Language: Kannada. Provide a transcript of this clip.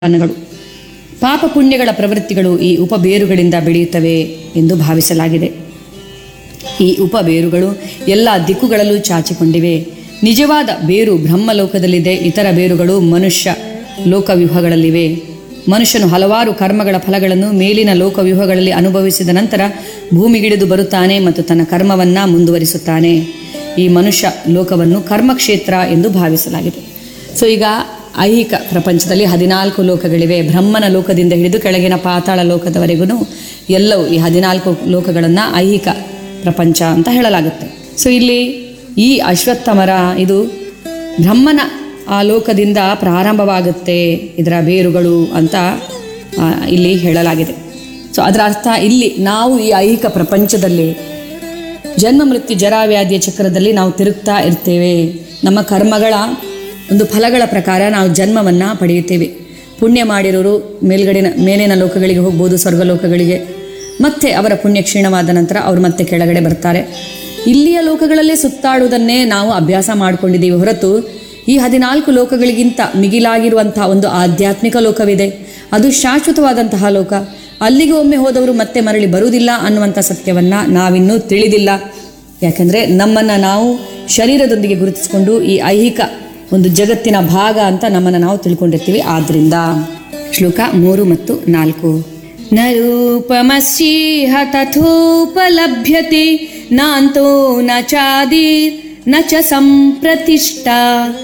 ಅನ್ನಗಳು ಪಾಪ ಪುಣ್ಯಗಳ ಪ್ರವೃತ್ತಿಗಳು ಈ ಉಪಬೇರುಗಳಿಂದ ಬೆಳೆಯುತ್ತವೆ ಎಂದು ಭಾವಿಸಲಾಗಿದೆ ಈ ಉಪಬೇರುಗಳು ಎಲ್ಲ ದಿಕ್ಕುಗಳಲ್ಲೂ ಚಾಚಿಕೊಂಡಿವೆ ನಿಜವಾದ ಬೇರು ಬ್ರಹ್ಮಲೋಕದಲ್ಲಿದೆ ಇತರ ಬೇರುಗಳು ಮನುಷ್ಯ ಲೋಕವ್ಯೂಹಗಳಲ್ಲಿವೆ ಮನುಷ್ಯನು ಹಲವಾರು ಕರ್ಮಗಳ ಫಲಗಳನ್ನು ಮೇಲಿನ ಲೋಕವ್ಯೂಹಗಳಲ್ಲಿ ಅನುಭವಿಸಿದ ನಂತರ ಭೂಮಿಗಿಳಿದು ಬರುತ್ತಾನೆ ಮತ್ತು ತನ್ನ ಕರ್ಮವನ್ನ ಮುಂದುವರಿಸುತ್ತಾನೆ ಈ ಮನುಷ್ಯ ಲೋಕವನ್ನು ಕರ್ಮಕ್ಷೇತ್ರ ಎಂದು ಭಾವಿಸಲಾಗಿದೆ ಸೊ ಈಗ ಐಹಿಕ ಪ್ರಪಂಚದಲ್ಲಿ ಹದಿನಾಲ್ಕು ಲೋಕಗಳಿವೆ ಬ್ರಹ್ಮನ ಲೋಕದಿಂದ ಹಿಡಿದು ಕೆಳಗಿನ ಪಾತಾಳ ಲೋಕದವರೆಗೂ ಎಲ್ಲವೂ ಈ ಹದಿನಾಲ್ಕು ಲೋಕಗಳನ್ನು ಐಹಿಕ ಪ್ರಪಂಚ ಅಂತ ಹೇಳಲಾಗುತ್ತೆ ಸೊ ಇಲ್ಲಿ ಈ ಅಶ್ವತ್ಥ ಮರ ಇದು ಬ್ರಹ್ಮನ ಆ ಲೋಕದಿಂದ ಪ್ರಾರಂಭವಾಗುತ್ತೆ ಇದರ ಬೇರುಗಳು ಅಂತ ಆ, ಇಲ್ಲಿ ಹೇಳಲಾಗಿದೆ ಸೊ ಅದರ ಅರ್ಥ ಇಲ್ಲಿ ನಾವು ಈ ಐಹಿಕ ಪ್ರಪಂಚದಲ್ಲಿ ಜನ್ಮ ಮೃತ್ಯು ಜರಾವ್ಯಾಧಿಯ ಚಕ್ರದಲ್ಲಿ ನಾವು ತಿರುಗ್ತಾ ಇರ್ತೇವೆ ನಮ್ಮ ಕರ್ಮಗಳ ಒಂದು ಫಲಗಳ ಪ್ರಕಾರ ನಾವು ಜನ್ಮವನ್ನು ಪಡೆಯುತ್ತೇವೆ ಪುಣ್ಯ ಮಾಡಿರೋರು ಮೇಲ್ಗಡಿನ ಮೇಲಿನ ಲೋಕಗಳಿಗೆ ಹೋಗ್ಬೋದು ಸ್ವರ್ಗಲೋಕಗಳಿಗೆ ಮತ್ತೆ ಅವರ ಪುಣ್ಯ ಕ್ಷೀಣವಾದ ನಂತರ ಅವರು ಮತ್ತೆ ಕೆಳಗಡೆ ಬರ್ತಾರೆ ಇಲ್ಲಿಯ ಲೋಕಗಳಲ್ಲೇ ಸುತ್ತಾಡುವುದನ್ನೇ ನಾವು ಅಭ್ಯಾಸ ಮಾಡಿಕೊಂಡಿದ್ದೀವಿ ಹೊರತು ಈ ಹದಿನಾಲ್ಕು ಲೋಕಗಳಿಗಿಂತ ಮಿಗಿಲಾಗಿರುವಂತಹ ಒಂದು ಆಧ್ಯಾತ್ಮಿಕ ಲೋಕವಿದೆ ಅದು ಶಾಶ್ವತವಾದಂತಹ ಲೋಕ ಅಲ್ಲಿಗೆ ಒಮ್ಮೆ ಹೋದವರು ಮತ್ತೆ ಮರಳಿ ಬರುವುದಿಲ್ಲ ಅನ್ನುವಂಥ ಸತ್ಯವನ್ನ ನಾವಿನ್ನೂ ತಿಳಿದಿಲ್ಲ ಯಾಕಂದ್ರೆ ನಮ್ಮನ್ನ ನಾವು ಶರೀರದೊಂದಿಗೆ ಗುರುತಿಸಿಕೊಂಡು ಈ ಐಹಿಕ ಒಂದು ಜಗತ್ತಿನ ಭಾಗ ಅಂತ ನಮ್ಮನ್ನು ನಾವು ತಿಳ್ಕೊಂಡಿರ್ತೀವಿ ಆದ್ರಿಂದ ಶ್ಲೋಕ ಮೂರು ಮತ್ತು ನಾಲ್ಕು ನ ರೂಪಮಸ್ಯೇಹ ತಥೋಪಲಭ್ಯತೆ ನಾಂತೋ ನ ಚಾದೀರ್ ನ ಚ ಸಂಪ್ರತಿಷ್ಠಾ